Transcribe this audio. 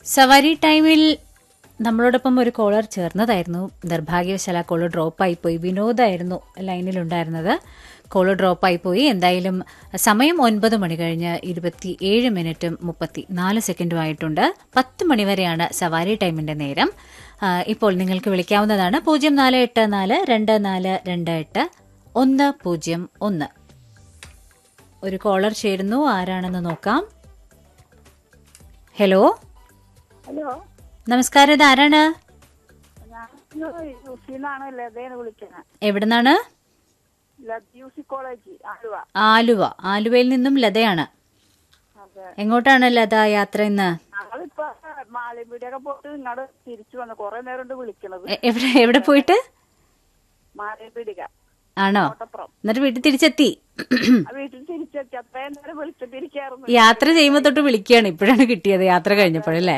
സവാരി ടൈമിൽ നമ്മളോടൊപ്പം ഒരു കോളർ ചേർന്നതായിരുന്നു നിർഭാഗ്യവശാൽ ആ കോളർ ഡ്രോപ്പായി പോയി വിനോദായിരുന്നു ലൈനിലുണ്ടായിരുന്നത് കോളർ ഡ്രോപ്പായി പോയി എന്തായാലും സമയം ഒൻപത് മണി കഴിഞ്ഞ് ഇരുപത്തി ഏഴ് മിനിറ്റും മുപ്പത്തി നാല് സെക്കൻഡും ആയിട്ടുണ്ട് പത്ത് മണി വരെയാണ് സവാരി ടൈമിന്റെ നേരം ആ, ഇപ്പോൾ നിങ്ങൾക്ക് വിളിക്കാവുന്നതാണ് പൂജ്യം നാല് എട്ട് നാല് രണ്ട് നാല് രണ്ട് എട്ട് ഒന്ന് പൂജ്യം ഒന്ന് ഒരു കോളർ ചേരുന്നു ആരാണെന്ന് നോക്കാം ഹലോ ഹലോ നമസ്കാരം ഇത് ആരാണ് ഞാൻ യുസിന്നാണ് ലതേന്ന് വിളിക്കുന്നത് എവിടുന്നാണ് U C college Aluva Aluva ആലുവയിൽ നിന്നും ലതയാണ് അതെ എങ്ങോട്ടാണ് ലത യാത്ര ഇന്ന് ഞങ്ങളിപ്പോ മാലിമ്പീടിയൊക്കെ പോയിട്ട് ഇങ്ങോട്ട് തിരിച്ചു വന്നു കൊറേ നേരം ഉണ്ട് വിളിക്കണത് എ- എവിടെ എവിടെ പോയിട്ട് മാലിമ്പീടിക ആണോ കോട്ടപ്പുറം എന്നിട്ട് വീട്ടിൽ തിരിച്ചെത്തി ആ വീട്ടിൽ തിരിച്ചെത്തി അത്രയും നേരം വിളിച്ചിട്ടിരിക്കായിരുന്നു യാത്ര ചെയ്യുമ്പോ തൊട്ട് വിളിക്കുകയാണ് ഇപ്പോഴാണ് കിട്ടിയത് യാത്ര കഴിഞ്ഞപ്പോഴല്ലേ